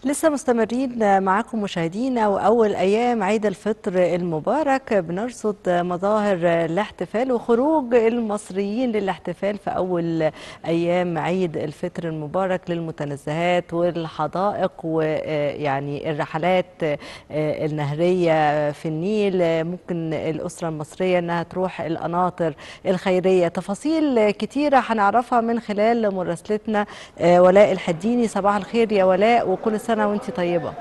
لسه مستمرين معاكم مشاهدينا وأول أيام عيد الفطر المبارك بنرصد مظاهر الاحتفال وخروج المصريين للاحتفال في أول أيام عيد الفطر المبارك للمتنزهات والحدائق ويعني الرحلات النهرية في النيل ممكن الأسرة المصرية أنها تروح القناطر الخيرية تفاصيل كتيرة هنعرفها من خلال مراسلتنا ولاء الحديني صباح الخير يا ولاء وكل سنة وانت طيبة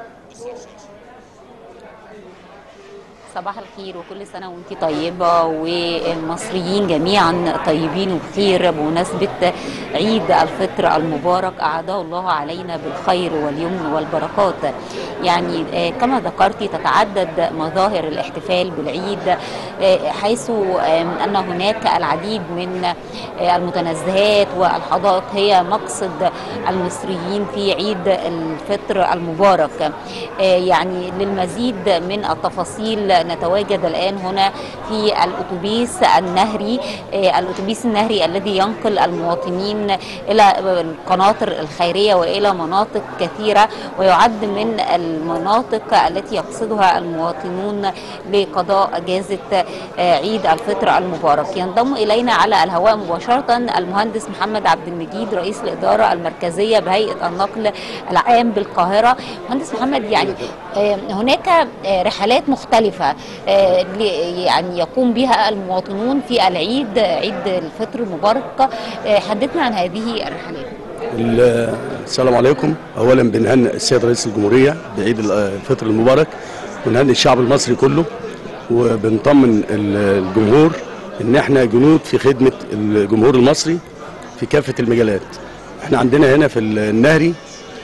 صباح الخير وكل سنة وانت طيبة والمصريين جميعا طيبين وبخير بمناسبة عيد الفطر المبارك أعاده الله علينا بالخير واليمن والبركات يعني كما ذكرتي تتعدد مظاهر الاحتفال بالعيد حيث أن هناك العديد من المتنزهات والحدائق هي مقصد المصريين في عيد الفطر المبارك يعني للمزيد من التفاصيل نتواجد الآن هنا في الأتوبيس النهري الأتوبيس النهري الذي ينقل المواطنين إلى القناطر الخيرية وإلى مناطق كثيرة ويعد من المناطق التي يقصدها المواطنون لقضاء أجازة عيد الفطر المبارك ينضم إلينا على الهواء مباشرة المهندس محمد عبد المجيد رئيس الإدارة المركزية بهيئة النقل العام بالقاهرة مهندس محمد يعني هناك رحلات مختلفة يعني يقوم بها المواطنون في العيد عيد الفطر المبارك حدثنا عن هذه الرحلات السلام عليكم اولا بنهنئ السيد رئيس الجمهوريه بعيد الفطر المبارك ونهنئ الشعب المصري كله وبنطمن الجمهور ان احنا جنود في خدمه الجمهور المصري في كافه المجالات احنا عندنا هنا في النهري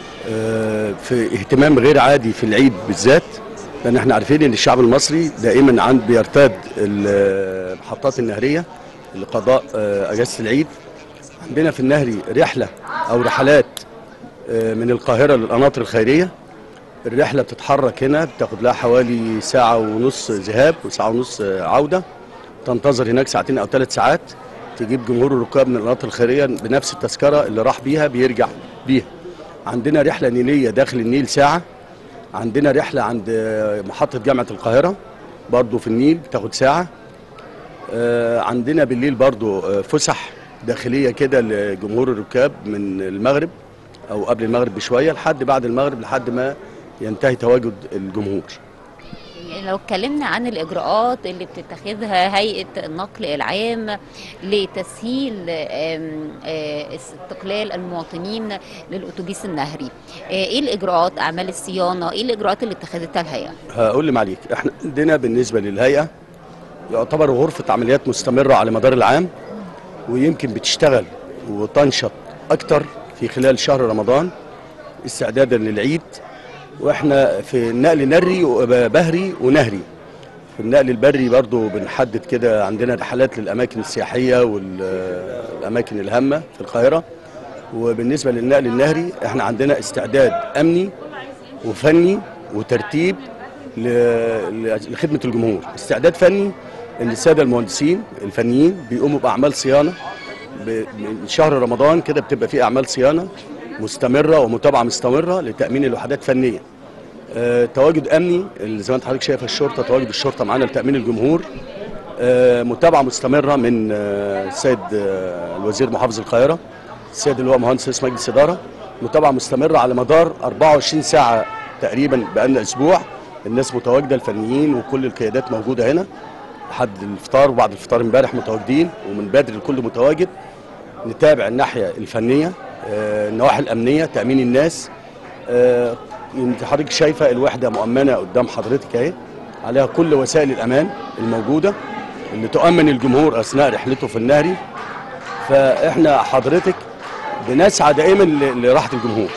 في اهتمام غير عادي في العيد بالذات لان احنا عارفين ان الشعب المصري دائما عند بيرتاد المحطات النهريه لقضاء اجازه العيد عندنا في النهري رحله او رحلات من القاهره للقناطر الخيريه الرحله بتتحرك هنا بتاخد لها حوالي ساعه ونص ذهاب وساعه ونص عوده تنتظر هناك ساعتين او ثلاث ساعات تجيب جمهور الركاب من القناطر الخيريه بنفس التذكره اللي راح بيها بيرجع بيها عندنا رحله نيليه داخل النيل ساعه عندنا رحله عند محطه جامعه القاهره برضو في النيل بتاخد ساعه عندنا بالليل برضو فسح داخليه كده لجمهور الركاب من المغرب او قبل المغرب بشويه لحد بعد المغرب لحد ما ينتهي تواجد الجمهور يعني لو اتكلمنا عن الاجراءات اللي بتتخذها هيئه النقل العام لتسهيل استقلال المواطنين للاتوبيس النهري ايه الاجراءات اعمال الصيانه ايه الاجراءات اللي اتخذتها الهيئه هقول لي معليك احنا عندنا بالنسبه للهيئه يعتبر غرفه عمليات مستمره على مدار العام ويمكن بتشتغل وتنشط اكتر في خلال شهر رمضان استعدادا للعيد واحنا في النقل نري وبهري ونهري في النقل البري برضو بنحدد كده عندنا رحلات للاماكن السياحيه والاماكن الهامه في القاهره وبالنسبه للنقل النهري احنا عندنا استعداد امني وفني وترتيب لخدمه الجمهور استعداد فني ان الساده المهندسين الفنيين بيقوموا باعمال صيانه من شهر رمضان كده بتبقى في اعمال صيانه مستمره ومتابعه مستمره لتامين الوحدات فنيه. أه تواجد امني زي ما انت حضرتك شايف الشرطه تواجد الشرطه معانا لتامين الجمهور. أه متابعه مستمره من أه السيد الوزير محافظ القاهره السيد اللي هو مهندس رئيس مجلس اداره متابعه مستمره على مدار 24 ساعه تقريبا بقالنا اسبوع الناس متواجده الفنيين وكل القيادات موجوده هنا لحد الفطار وبعد الفطار امبارح متواجدين ومن بدري الكل متواجد نتابع الناحيه الفنيه النواحي الامنيه تامين الناس انت حضرتك شايفه الوحده مؤمنه قدام حضرتك اهي عليها كل وسائل الامان الموجوده اللي تؤمن الجمهور اثناء رحلته في النهري فاحنا حضرتك بنسعى دائما لراحه الجمهور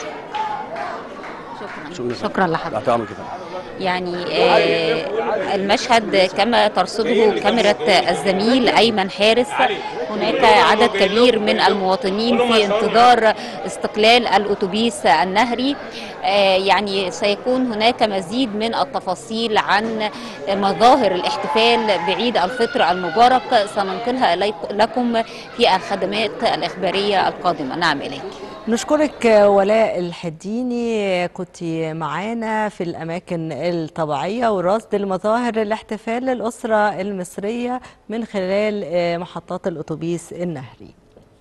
شكرا شكرا لحضرتك يعني المشهد كما ترصده كاميرا الزميل أيمن حارس هناك عدد كبير من المواطنين في انتظار استقلال الأتوبيس النهري يعني سيكون هناك مزيد من التفاصيل عن مظاهر الاحتفال بعيد الفطر المبارك سننقلها لكم في الخدمات الإخبارية القادمة نعم إليك نشكرك ولاء الحديني كنت معانا في الأماكن الطبيعية ورصد المظاهر الاحتفال للأسرة المصرية من خلال محطات الأتوبيس النهري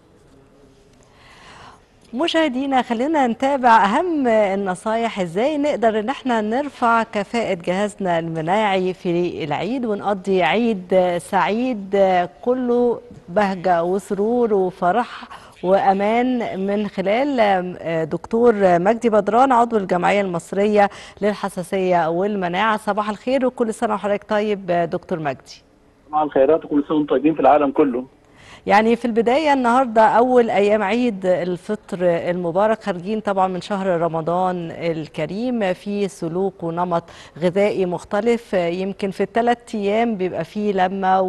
مشاهدينا خلينا نتابع أهم النصايح إزاي نقدر إن احنا نرفع كفاءة جهازنا المناعي في العيد ونقضي عيد سعيد كله بهجة وسرور وفرح وامان من خلال دكتور مجدي بدران عضو الجمعيه المصريه للحساسيه والمناعه صباح الخير وكل سنه وحضرتك طيب دكتور مجدي مع الخيرات وكل سنه وانتم طيبين في العالم كله يعني في البداية النهاردة أول أيام عيد الفطر المبارك خارجين طبعا من شهر رمضان الكريم في سلوك ونمط غذائي مختلف يمكن في الثلاث أيام بيبقى فيه لمة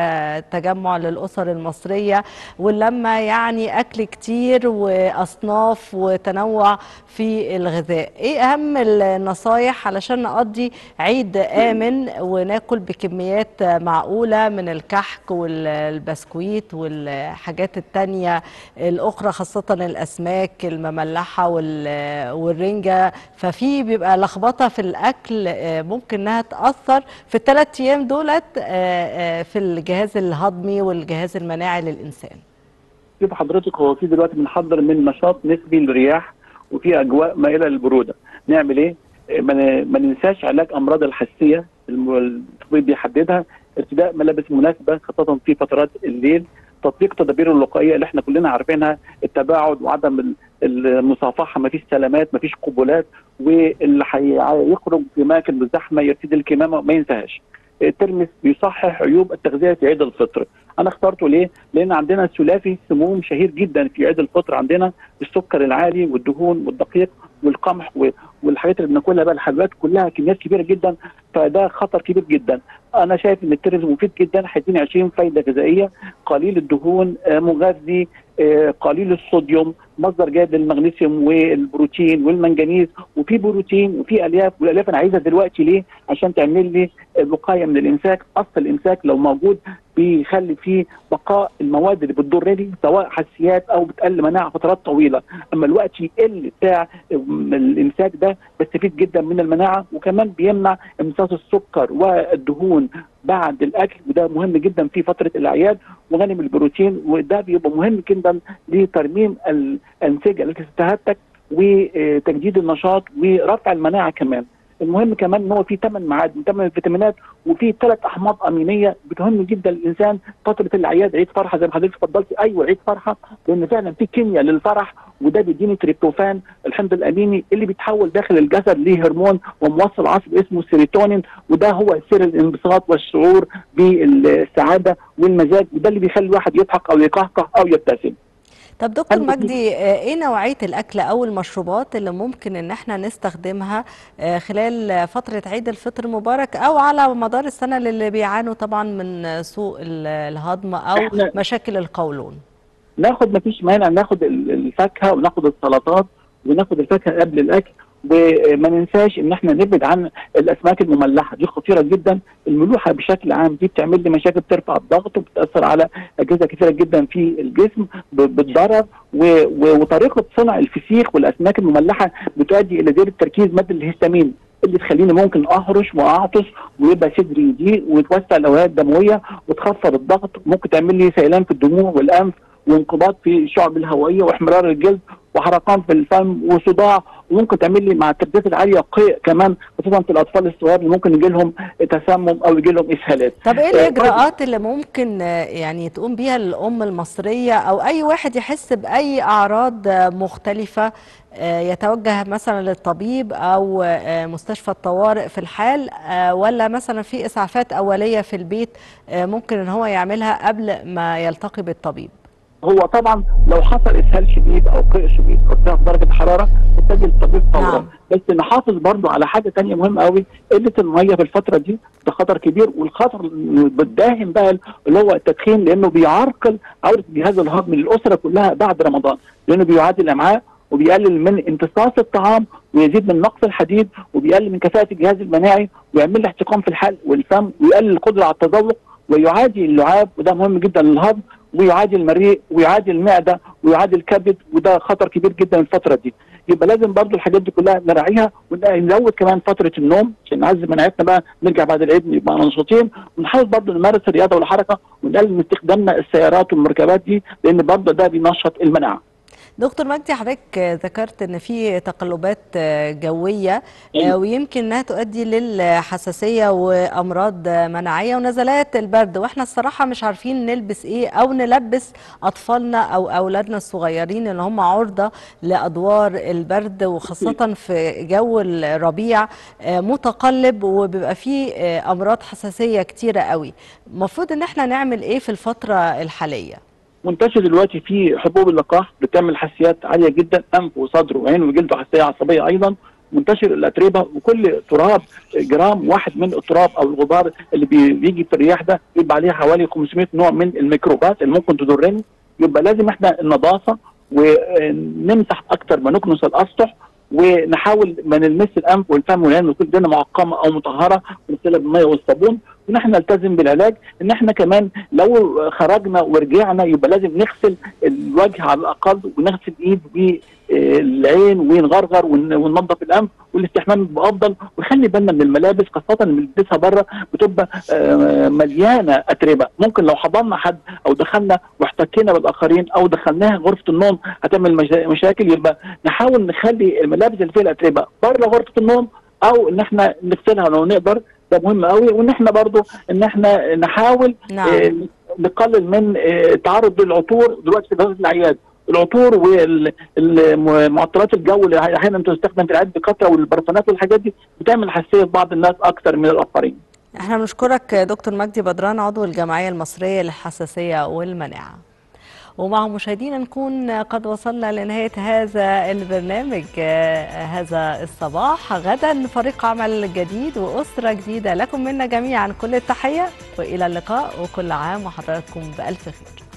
وتجمع للأسر المصرية واللمة يعني أكل كتير وأصناف وتنوع في الغذاء إيه أهم النصايح علشان نقضي عيد آمن وناكل بكميات معقولة من الكحك والبسكويت والحاجات التانية الأخرى خاصة الأسماك المملحة والرنجة ففي بيبقى لخبطة في الأكل ممكن إنها تأثر في الثلاث أيام دولت في الجهاز الهضمي والجهاز المناعي للإنسان شوف حضرتك هو في دلوقتي بنحضر من نشاط نسبي للرياح وفي أجواء مائلة للبرودة نعمل إيه؟ ما ننساش علاج أمراض الحساسية الطبيب بيحددها ارتداء ملابس مناسبة خاصة في فترات الليل تطبيق تدابير الوقائيه اللي احنا كلنا عارفينها التباعد وعدم المصافحه ما فيش سلامات ما فيش قبلات واللي هيخرج في اماكن بالزحمه يرتدي الكمامه ما ينساهاش الترمس بيصحح عيوب التغذيه في عيد الفطر انا اخترته ليه لان عندنا ثلاثي سموم شهير جدا في عيد الفطر عندنا السكر العالي والدهون والدقيق والقمح والحاجات اللي بناكلها بقى الحلويات كلها كميات كبيره جدا فده خطر كبير جدا انا شايف ان الترز مفيد جدا هيديني 20 فايده غذائيه قليل الدهون مغذي قليل الصوديوم مصدر جيد للمغنيسيوم والبروتين والمنجنيز وفي بروتين وفي الياف والالياف انا عايزها دلوقتي ليه؟ عشان تعمل لي وقايه من الامساك، اصل الامساك لو موجود بيخلي فيه بقاء المواد اللي بتضرني سواء حساسيات او بتقل مناعه فترات طويله، اما الوقت يقل بتاع الامساك ده بستفيد جدا من المناعه وكمان بيمنع امتصاص السكر والدهون بعد الاكل وده مهم جدا في فتره الاعياد وغنم البروتين وده بيبقى مهم جدا لترميم الانسجه التي تتهتك وتجديد النشاط ورفع المناعه كمان. المهم كمان ان هو في ثمان معادن ثمان فيتامينات وفي ثلاث احماض امينيه بتهم جدا الانسان فتره الاعياد عيد فرحه زي ما حضرتك اتفضلتي ايوه عيد فرحه لان فعلا في كيمياء للفرح وده بيديني تريبتوفان الحمض الاميني اللي بيتحول داخل الجسد لهرمون وموصل عصب اسمه السيروتونين وده هو سر الانبساط والشعور بالسعاده والمزاج وده اللي بيخلي الواحد يضحك او يقهقه او يبتسم. طب دكتور مجدي ايه نوعيه الاكل او المشروبات اللي ممكن ان احنا نستخدمها خلال فتره عيد الفطر المبارك او على مدار السنه اللي بيعانوا طبعا من سوء الهضم او مشاكل القولون ناخد مفيش مانع ناخد الفاكهه وناخد السلطات وناخد الفاكهه قبل الاكل وما ننساش ان احنا نبعد عن الاسماك المملحه دي خطيره جدا الملوحه بشكل عام دي بتعمل لي مشاكل بترفع الضغط وبتاثر على اجهزه كثيره جدا في الجسم بتضرر وطريقه صنع الفسيخ والاسماك المملحه بتؤدي الى زياده تركيز ماده الهستامين اللي تخليني ممكن اهرش واعطس ويبقى صدري يضيق وتوسع الاوعيه الدمويه وتخفض الضغط ممكن تعمل لي سيلان في الدموع والانف وانقباض في الشعب الهوائيه واحمرار الجلد وحرقان في الفم وصداع وممكن تعمل لي مع الترددات العاليه قيء كمان خصوصا في الاطفال الصغار اللي ممكن يجي لهم تسمم او يجي لهم اسهالات. طب ايه الاجراءات اللي ممكن يعني تقوم بيها الام المصريه او اي واحد يحس باي اعراض مختلفه يتوجه مثلا للطبيب او مستشفى الطوارئ في الحال ولا مثلا في اسعافات اوليه في البيت ممكن ان هو يعملها قبل ما يلتقي بالطبيب؟ هو طبعا لو حصل اسهال شديد او قيء شديد او ارتفاع درجه حراره تتجه للطبيب فورا نعم. بس نحافظ برضو على حاجه ثانيه مهمه قوي قله الميه في الفتره دي ده خطر كبير والخطر بتداهم بقى اللي هو التدخين لانه بيعرقل عوده الجهاز الهضمي للاسره كلها بعد رمضان لانه بيعادل الامعاء وبيقلل من امتصاص الطعام ويزيد من نقص الحديد وبيقلل من كفاءه الجهاز المناعي ويعمل له احتقان في الحلق والفم ويقلل القدره على التذوق ويعادي اللعاب وده مهم جدا للهضم ويعادي المريء ويعادي المعده ويعادل الكبد وده خطر كبير جدا الفتره دي يبقى لازم برضو الحاجات دي كلها نراعيها ونزود كمان فتره النوم عشان نعزز مناعتنا بقى نرجع بعد العيد نبقى نشيطين ونحاول برضو نمارس الرياضه والحركه ونقلل من استخدامنا السيارات والمركبات دي لان برضو ده بينشط المناعه دكتور مجدي حضرتك ذكرت ان في تقلبات جويه ويمكن انها تؤدي للحساسيه وامراض مناعيه ونزلات البرد واحنا الصراحه مش عارفين نلبس ايه او نلبس اطفالنا او اولادنا الصغيرين اللي هم عرضه لادوار البرد وخاصه في جو الربيع متقلب وبيبقى فيه امراض حساسيه كتيره قوي المفروض ان احنا نعمل ايه في الفتره الحاليه منتشر دلوقتي في حبوب اللقاح بتعمل حساسيات عاليه جدا انف وصدر وعين وجلد وحساسيه عصبيه ايضا منتشر الاتربه وكل تراب جرام واحد من التراب او الغبار اللي بيجي في الرياح ده يبقى عليه حوالي 500 نوع من الميكروبات اللي ممكن تضرني يبقى لازم احنا النظافه ونمسح اكتر ما نكنس الاسطح ونحاول ما نلمس الانف والفم والعين وكل دي معقمه او مطهره ونغسلها بالميه والصابون وان احنا نلتزم بالعلاج ان احنا كمان لو خرجنا ورجعنا يبقى لازم نغسل الوجه على الاقل ونغسل ايد والعين ونغرغر وننظف الانف والاستحمام بيبقى افضل ونخلي بالنا من الملابس خاصه اللي بنلبسها بره بتبقى مليانه اتربه ممكن لو حضرنا حد او دخلنا واحتكينا بالاخرين او دخلناها غرفه النوم هتعمل مشاكل يبقى نحاول نخلي الملابس اللي فيها الاتربه بره غرفه النوم او ان احنا نغسلها لو نقدر ده مهم قوي وان احنا برضو ان احنا نحاول نعم. آه نقلل من آه التعرض للعطور دلوقتي في دراسه العياد العطور والمعطرات الجو اللي احيانا تستخدم في العياد بكثره والبرفانات والحاجات دي بتعمل حساسيه بعض الناس اكثر من الاخرين. احنا بنشكرك دكتور مجدي بدران عضو الجمعيه المصريه للحساسيه والمناعه. ومع مشاهدينا نكون قد وصلنا لنهاية هذا البرنامج هذا الصباح غدا فريق عمل جديد وأسرة جديدة لكم منا جميعا كل التحية وإلى اللقاء وكل عام وحضراتكم بألف خير